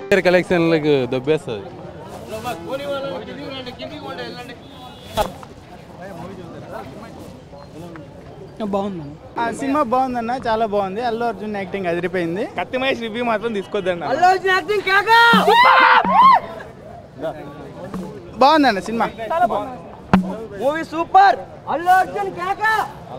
కలెక్షన్లకు దొబ్బేస్తుంది బాగుంది ఆ సినిమా బాగుందన్న చాలా బాగుంది అల్లు అర్జున్ యాక్టింగ్ అదిరిపోయింది కత్తి మహేష్ రివ్యూ మాత్రం తీసుకోద్దన్న బాగుందన్న cinema movie super Allu Arjun కేకా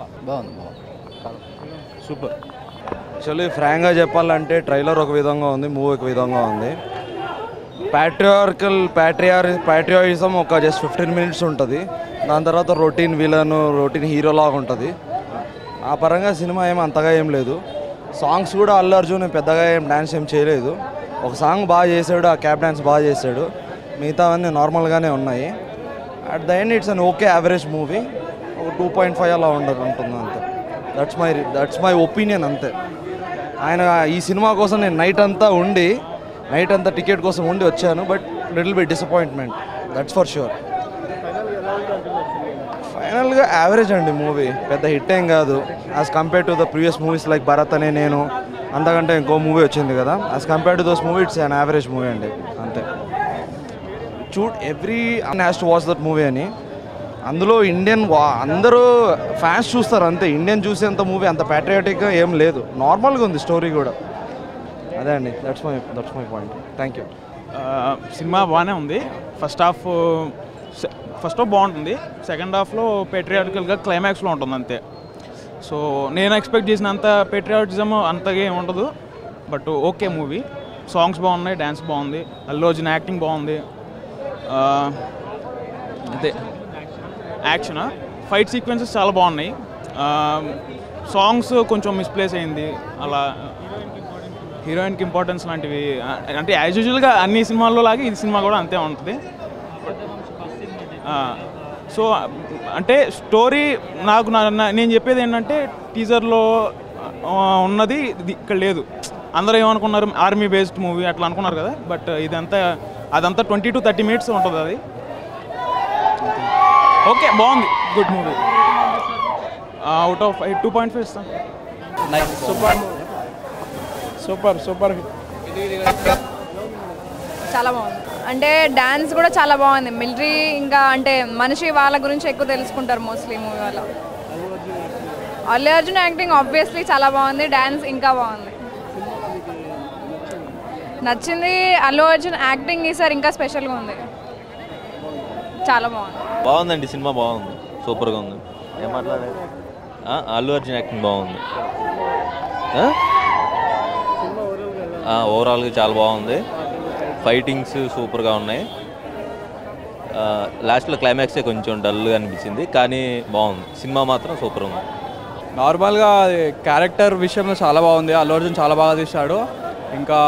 సూపర్ యాక్చువల్లీ ఫ్రాంక్గా చెప్పాలంటే ట్రైలర్ ఒక విధంగా ఉంది మూవీ ఒక విధంగా ఉంది ప్యాట్రియార్కల్ ప్యాట్రియార్ ప్యాట్రియాయిజం ఒక జస్ట్ ఫిఫ్టీన్ మినిట్స్ ఉంటుంది దాని తర్వాత రొటీన్ విలన్ రొటీన్ హీరో లాగా ఉంటుంది ఆ పరంగా సినిమా ఏం అంతగా ఏం లేదు సాంగ్స్ కూడా అల్లు అర్జున్ పెద్దగా ఏం డ్యాన్స్ ఏం చేయలేదు ఒక సాంగ్ బాగా చేశాడు ఆ క్యాప్ డ్యాన్స్ బాగా చేశాడు మిగతావన్నీ నార్మల్గానే ఉన్నాయి at the end it's an okay average movie ఒక టూ పాయింట్ ఫైవ్ అలా ఉండదు ఉంటుంది అంతే that's my that's my opinion అంతే ఆయన ఈ సినిమా కోసం నేను నైట్ అంతా ఉండి నైట్ అంతా టికెట్ కోసం ఉండి వచ్చాను but little bit disappointment that's for sure ఫైనల్గా యావరేజ్ అండి మూవీ పెద్ద హిట్ ఏం కాదు as compare to the previous movies like Bharat Ane Nenu అంతకంటే ఇంకో మూవీ వచ్చింది కదా as compare to those movie it's an average movie అండి అంతే చూడ్ everyone has to watch that movie అని అందులో ఇండియన్ వా అందరూ ఫ్యాన్స్ చూస్తారు అంతే ఇండియన్ చూసేంత మూవీ అంత ప్యాట్రియాటిక్గా ఏం లేదు నార్మల్గా ఉంది స్టోరీ కూడా అదే అండి that's my that's my point thank you cinema బాగానే ఉంది ఫస్ట్ హాఫ్ ఫస్ట్ హాఫ్ బాగుంటుంది సెకండ్ హాఫ్లో పెట్రియాటికల్గా క్లైమాక్స్లో ఉంటుంది అంతే సో నేను ఎక్స్పెక్ట్ చేసినంత పెట్రియాటిజం అంతగా ఏమి ఉండదు బట్ ఓకే మూవీ సాంగ్స్ బాగున్నాయి డ్యాన్స్ బాగుంది అల్లు అర్జున్ యాక్టింగ్ బాగుంది ఆ, అదే యాక్షన్ ఫైట్ సీక్వెన్సెస్ చాలా బాగున్నాయి సాంగ్స్ కొంచెం మిస్ప్లేస్ అయింది అలా హీరోయిన్కి ఇంపార్టెన్స్ లాంటివి ఆ, అంటే యాజ్ యూజువల్గా అన్ని సినిమాల్లో లాగే ఈ సినిమా కూడా అంతే ఉంటుంది సో అంటే స్టోరీ నాకు నా- నా- నేను చెప్పేది ఏంటంటే టీజర్లో ఉన్నది ఇది ఇక్కడ లేదు అందరూ ఏమనుకున్నారు ఆర్మీ బేస్డ్ మూవీ అట్లా అనుకున్నారు కదా బట్ ఇదంతా అదంతా ట్వంటీ టు థర్టీ మినిట్స్ ఉంటుంది అది ఓకే బాగుంది good movie out of two point five ఇస్తాను సూపర్ సూపర్ సూపర్ చాలా బాగుంది అంటే డ్యాన్స్ కూడా చాలా బాగుంది మిలిటరీ ఇంకా అంటే మనిషి వాళ్ళ గురించి ఎక్కువ తెలుసుకుంటారు మోస్ట్లీ మూవీ వల్ల అల్లు అర్జున్ యాక్టింగ్ ఆబ్వియస్లీ చాలా బాగుంది డ్యాన్స్ ఇంకా బాగుంది నచ్చింది అల్లు అర్జున్ యాక్టింగ్ ఈసారి ఇంకా స్పెషల్గా ఉంది చాలా బాగుంది బాగుందండి సినిమా బాగుంది సూపర్గా ఉంది ఏం మాట్లాడారు ఆ, అల్లు అర్జున్ యాక్టింగ్ బాగుంది ఆ? ఆ, ఓవరాల్గా చాలా బాగుంది ఫైటింగ్స్ సూపర్గా ఉన్నాయి ఆ, లాస్ట్లో క్లైమాక్సే కొంచెం డల్గా అనిపించింది కానీ బాగుంది సినిమా మాత్రం సూపర్ ఉంది నార్మల్గా క్యారెక్టర్ విషయంలో చాలా బాగుంది అల్లు అర్జున్ చాలా బాగా తీశాడు ఇంకా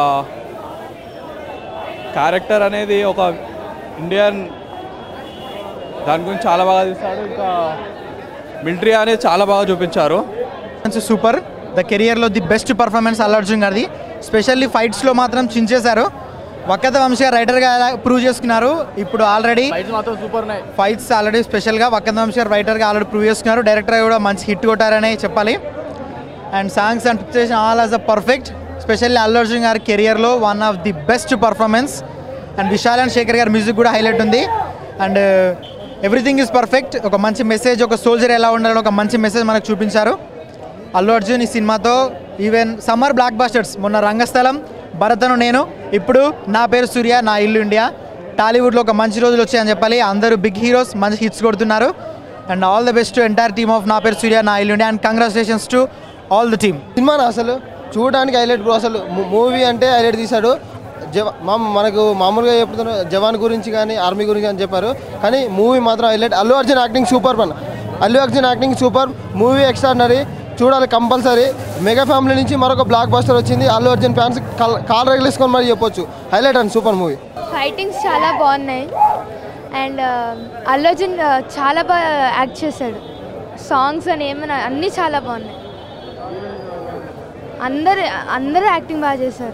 క్యారెక్టర్ అనేది ఒక ఇండియన్ దాని గురించి చాలా బాగా తీశాడు ఇంకా మిలిటరీ అనేది చాలా బాగా చూపించారు సూపర్ ద కెరియర్లో the best performance Allu Arjun గారిది స్పెషల్లీ ఫైట్స్లో మాత్రం చించేశారు వక్కత వంశీ గారు రైటర్గా ప్రూవ్ చేసుకున్నారు ఇప్పుడు ఆల్రెడీ మాత్రం సూపర్ ఉన్నాయి ఫైట్స్ ఆల్రెడీ స్పెషల్గా వక్కత వంశీ గారు రైటర్గా ఆల్రెడీ ప్రూవ్ చేసుకున్నారు డైరెక్టర్ కూడా మంచి హిట్ కొట్టారని చెప్పాలి and songs and pictures all as a perfect specially Allu Arjun గారి కెరియర్లో one of the best performance and Vishal and Shekhar గారి మ్యూజిక్ కూడా హైలైట్ ఉంది అండ్ ఎవ్రీథింగ్ ఈజ్ పర్ఫెక్ట్ ఒక మంచి మెసేజ్ ఒక సోల్జర్ ఎలా ఉండాలని ఒక మంచి మెసేజ్ మనకు చూపించారు అల్లు అర్జున్ ఈ సినిమాతో ఈవెన్ సమ్మర్ బ్లాక్ బాస్టర్స్ మొన్న రంగస్థలం భరతను నేను ఇప్పుడు నా పేరు సూర్య నా ఇల్లు ఇండియా టాలీవుడ్లో ఒక మంచి రోజులు వచ్చాయని చెప్పాలి అందరూ బిగ్ హీరోస్ మంచి హిట్స్ కొడుతున్నారు and all the best entire team of Naa Peru Surya Naa Illu India and congratulations to all the team సినిమాను అసలు చూడడానికి హైలైట్ బ్రో అసలు మూవీ అంటే హైలైట్ తీశాడు జవ మా మనకు మామూలుగా చెప్తున్నారు జవాన్ గురించి కానీ ఆర్మీ గురించి అని చెప్పారు కానీ మూవీ మాత్రం highlight Allu Arjun acting super పన్ Allu Arjun acting super movie extraordinary చూడాలి కంపల్సరీ మెగా ఫ్యామిలీ నుంచి మరొక బ్లాక్ బస్టర్ వచ్చింది అల్లు అర్జున్ ఫ్యాన్స్ కాల్ రగిలేసుకొని మరి చెప్పొచ్చు highlight and super movie fightings చాలా బాగున్నాయి అండ్ అల్లు అర్జున్ ఆ, చాలా బాగా యాక్ట్ చేశాడు సాంగ్స్ అని ఏమైనా అన్నీ చాలా బాగున్నాయి అందరు అందరూ యాక్టింగ్ బాగా చేశారు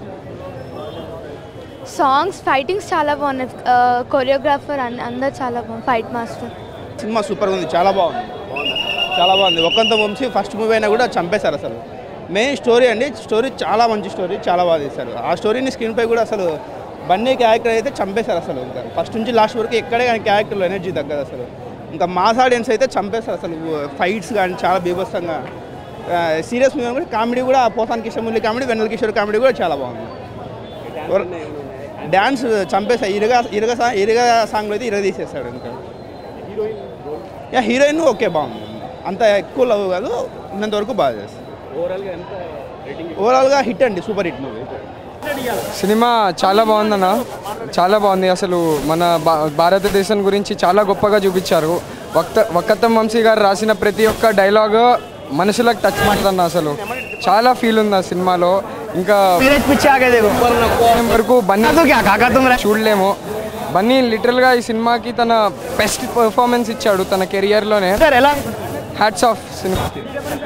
సాంగ్స్ ఫైటింగ్స్ చాలా బాగున్నాయి కొరియోగ్రాఫర్ అందరు చాలా బాగుంది ఫైట్ మాస్టర్ సినిమా సూపర్ ఉంది చాలా బాగుంది చాలా బాగుంది ఒకంత వంశీ ఫస్ట్ మూవీ అయినా కూడా చంపేశారు అసలు మెయిన్ స్టోరీ అండి స్టోరీ చాలా మంచి స్టోరీ చాలా బాగా తీశారు ఆ స్టోరీని స్క్రీన్ పై కూడా అసలు బన్నీ క్యారెక్టర్ అయితే చంపేశారు అసలు ఇంకా ఫస్ట్ నుంచి లాస్ట్ వరకు ఎక్కడే కానీ క్యారెక్టర్లో ఎనర్జీ తగ్గదు అసలు ఇంకా మాస్ ఆడియన్స్ అయితే చంపేస్తారు అసలు ఫైట్స్ కానీ చాలా బీభత్సంగా సీరియస్ మూవీ కూడా కామెడీ కూడా పోతాన్ కిషోర్ కామెడీ వెన్నెల కిషోర్ కామెడీ కూడా చాలా బాగుంది డ్యాన్స్ చంపేసా ఇరుగా ఇరుగ సా ఇరుగ సాంగ్లో అయితే ఇరగ తీసేస్తాడు ఇంకా యా హీరోయిన్ ఓకే బాగుంది అంత ఎక్కువ లవ్ కాదు ఉన్నంత వరకు బాగా చేస్తుంది ఓవరాల్గా హిట్ అండి సూపర్ హిట్ మూవీ సినిమా చాలా బాగుందన్న చాలా బాగుంది అసలు మన భా భారతదేశం గురించి చాలా గొప్పగా చూపించారు వక్త వక్కత్తం వంశీ గారు రాసిన ప్రతి ఒక్క డైలాగ్ మనుషులకు టచ్ మాట్లాడన్న అసలు చాలా ఫీల్ ఉంది ఆ సినిమాలో ఇంకా వరకు బన్నీ చూడలేము బన్నీ లిటరల్గా ఈ సినిమాకి తన బెస్ట్ పర్ఫార్మెన్స్ ఇచ్చాడు తన కెరియర్లోనే హ్యాట్స్ ఆఫ్ సినిమాకి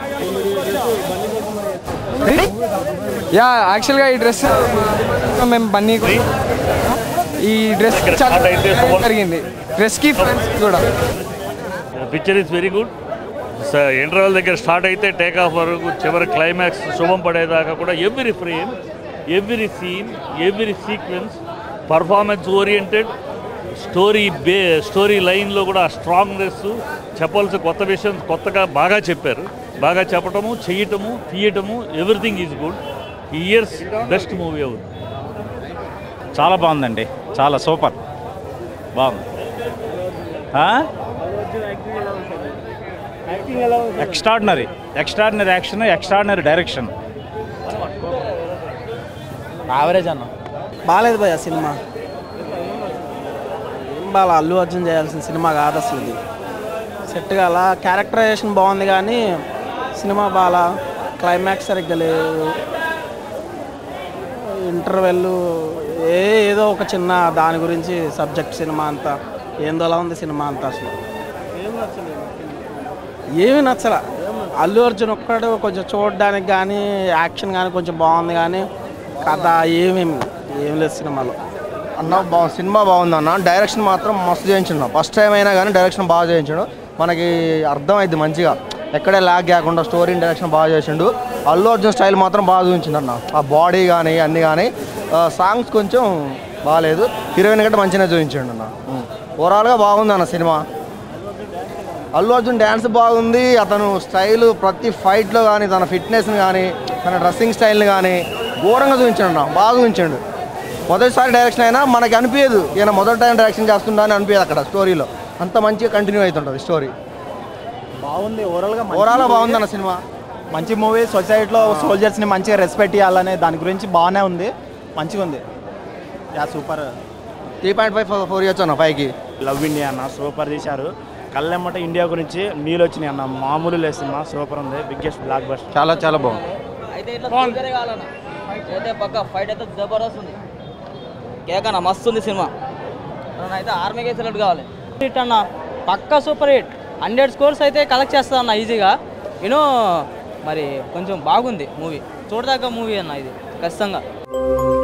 యా యాక్చువల్గా ఈ డ్రెస్ మేము బన్నీ ఈ డ్రెస్ చాలా జరిగింది డ్రెస్కి ఫ్రెండ్స్ కూడా picture is very good interval దగ్గర స్టార్ట్ అయితే టేక్ ఆఫ్ వరకు చివరి క్లైమాక్స్ శుభం పడేదాకా కూడా every frame every scene every sequence performance oriented story బే స్టోరీ లైన్లో కూడా స్ట్రాంగ్నెస్ చెప్పాల్సిన కొత్త విషయం కొత్తగా బాగా చెప్పారు బాగా చెప్పటము చేయటము తీయటము everything is good years best movie అవుతుంది చాలా బాగుందండి చాలా సూపర్ బాగుంది ఆ? Extraordinary extraordinary action extraordinary direction average అన్న బాగాలేదు భయ సినిమా ఏం బాగా అల్లు అర్జున్ చేయాల్సిన సినిమా కాదు అసలు ఇది సెట్ కాల క్యారెక్టరైజేషన్ బాగుంది కానీ సినిమా బాగా క్లైమాక్స్ సరిగ్గా లేదు ఇంటర్వెల్ ఏ ఏదో ఒక చిన్న దాని గురించి సబ్జెక్ట్ సినిమా అంతా ఏందోలా ఉంది సినిమా అంతా అసలు ఏమి నచ్చల అల్లు అర్జున్ ఒక్కడు కొంచెం చూడడానికి కానీ యాక్షన్ కానీ కొంచెం బాగుంది కానీ కథ ఏమేమి ఏం లేదు సినిమాలో అన్న బా సినిమా బాగుంది అన్న డైరెక్షన్ మాత్రం మస్తు చేయించాడు ఫస్ట్ టైం అయినా కానీ డైరెక్షన్ బాగా చేయించాడు మనకి అర్థమైంది మంచిగా ఎక్కడే ల్యాగ్ కాకుండా స్టోరీ డైరెక్షన్ బాగా చేసిండు అల్లు అర్జున్ స్టైల్ మాత్రం బాగా చూపించింది అన్న ఆ బాడీ కానీ అన్నీ కానీ సాంగ్స్ కొంచెం బాగాలేదు హీరోయిన్ కంటే మంచిగా చూపించండు అన్న ఓవరాల్గా బాగుంది అన్న సినిమా అల్లు అర్జున్ డ్యాన్స్ బాగుంది అతను స్టైల్ ప్రతి ఫైట్లో కానీ తన ఫిట్నెస్ని కానీ తన డ్రెస్సింగ్ స్టైల్ని కానీ ఘోరంగా చూపించాడు అన్న బాగా చూపించాడు మొదటిసారి డైరెక్షన్ అయినా మనకి అనిపించదు ఈయన మొదటి టైం డైరెక్షన్ చేస్తుండా అని అనిపించదు అక్కడ స్టోరీలో అంత మంచిగా కంటిన్యూ అవుతుంటుంది స్టోరీ బాగుంది ఓవరాల్గా ఓవరాల్గా బాగుంది అన్న సినిమా మంచి మూవీ సొసైటీలో సోల్జర్స్ని మంచిగా రెస్పెక్ట్ ఇవ్వాలనే దాని గురించి బాగానే ఉంది మంచిగా ఉంది yeah super three point five four years అన్న పైకి లవ్ ఇండియా అన్న సూపర్ తీశారు కళ్ళెమ్మట ఇండియా గురించి నీళ్ళు వచ్చినాయి అన్న మామూలు లేదు సినిమా సూపర్ ఉంది బిగ్గెస్ట్ బ్లాక్ బస్ట్ చాలా చాలా బాగుంది అయితే ఇట్లా సూపరే కావాలన్న అయితే పక్క ఫైట్ అయితే జబర్దస్త్ ఉంది కేకన్న మస్తు ఉంది సినిమా అయితే ఆర్మీకి వేసేటట్టు కావాలి హిట్ అన్న పక్క సూపర్ హిట్ హండ్రెడ్ స్కోర్స్ అయితే కలెక్ట్ చేస్తా అన్న ఈజీగా యూనో మరి కొంచెం బాగుంది మూవీ చూడదాకా మూవీ అన్న ఇది ఖచ్చితంగా